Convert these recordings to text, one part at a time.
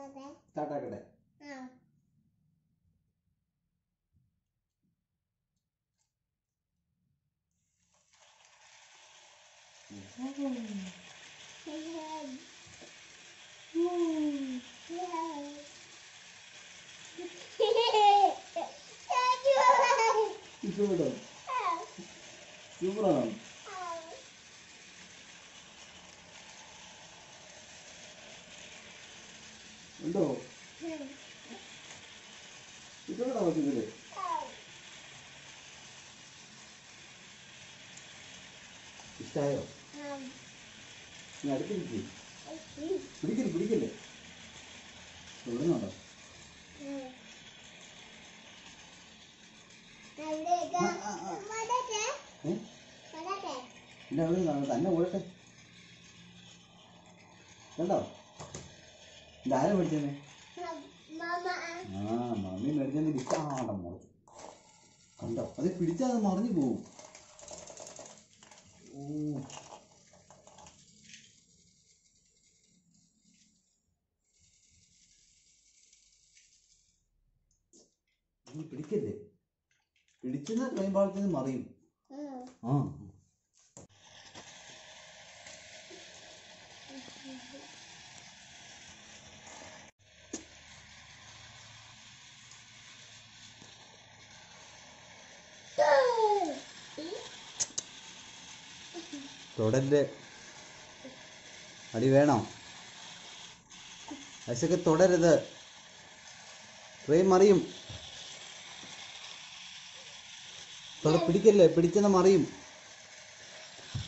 സ്റ്റാർട്ടാക്കട്ടെ ഇഷ്ടപ്പെട്ടോ സൂപ്പറാണോ ഉണ്ടോ ഇഷ്ടപ്പെട്ടോ ഇതില് ഇഷ്ടായോ നീ അടുത്തിരിക്കും പിടിക്കല്ലേ പിടിക്കല്ലേ എവിടുന്നുണ്ടോ ഏ എന്റെ അവിടെ നിന്നാണ് തന്നെ ഓടട്ടെ കണ്ടോ ഇതാരാ മേടിച്ചേ ആ മമ്മി മേടിച്ചെന്ന് ഇഷ്ടാണ്ടോ മുളച്ചു കണ്ടോ അത് പിടിച്ചാൽ അത് മറിഞ്ഞു പോവും ഓ നീ പിടിക്കല്ലേ പിടിച്ചെന്ന് കഴിയുമ്പോഴത്തേന് മറിയും ആ തൊടല് അടി വേണോ ഐസൊക്കെ തുടരുത് ട്രെയിൻ മറിയും തൊട പിടിക്കല്ലേ പിടിച്ചെന്ന് മറിയും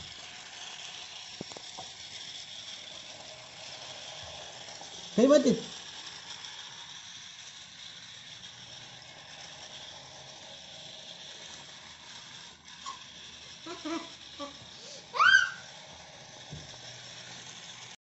കൈ മാറ്റി